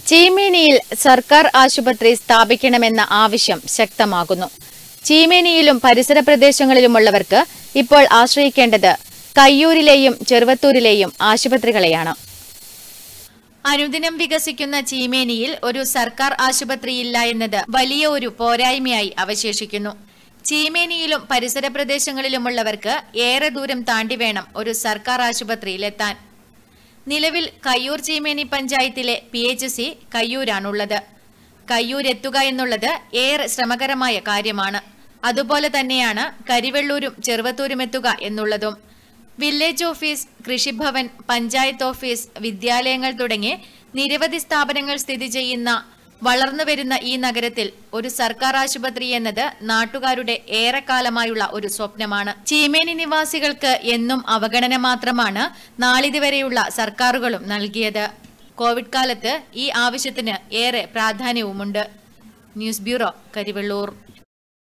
ചീമേനിയിൽ സർക്കാർ ആശുപത്രി സ്ഥാപിക്കണമെന്ന ആവശ്യം ശക്തമാകുന്നു ചീമേനിയിലും പരിസര പ്രദേശങ്ങളിലുമുള്ളവർക്ക് ഇപ്പോൾ ആശ്രയിക്കേണ്ടത് കയ്യൂരിലെയും ചെറുവത്തൂരിലെയും ആശുപത്രികളെയാണ് അനുദിനം വികസിക്കുന്ന ചീമേനിയിൽ ഒരു സർക്കാർ ആശുപത്രിയില്ല എന്നത് വലിയ ഒരു പോരായ്മയായി അവശേഷിക്കുന്നു ചീമേനിയിലും പരിസര പ്രദേശങ്ങളിലുമുള്ളവർക്ക് ഏറെ ദൂരം താണ്ടി വേണം ഒരു സർക്കാർ ആശുപത്രിയിലെത്താൻ നിലവിൽ കയ്യൂർ ചീമേനി പഞ്ചായത്തിലെ പി എച്ച് സി കയ്യൂരാണുള്ളത് കയ്യൂർ എത്തുക എന്നുള്ളത് ഏറെ ശ്രമകരമായ കാര്യമാണ് അതുപോലെ തന്നെയാണ് കരിവെള്ളൂരും ചെറുവത്തൂരും എത്തുക എന്നുള്ളതും village office Krishibhavan panchayat office വിദ്യാലയങ്ങൾ തുടങ്ങി നിരവധി സ്ഥാപനങ്ങൾ സ്ഥിതി ചെയ്യുന്ന വളർന്നു വരുന്ന ഈ നഗരത്തിൽ ഒരു സർക്കാർ ആശുപത്രി എന്നത് നാട്ടുകാരുടെ ഏറെക്കാലമായുള്ള ഒരു സ്വപ്നമാണ് ചീമേനി നിവാസികൾക്ക് എന്നും അവഗണന മാത്രമാണ് നാളിതുവരെയുള്ള സർക്കാരുകളും നൽകിയത് കോവിഡ് കാലത്ത് ഈ ആവശ്യത്തിന് ഏറെ പ്രാധാന്യവുമുണ്ട് ന്യൂസ് ബ്യൂറോ കരിവെള്ളൂർ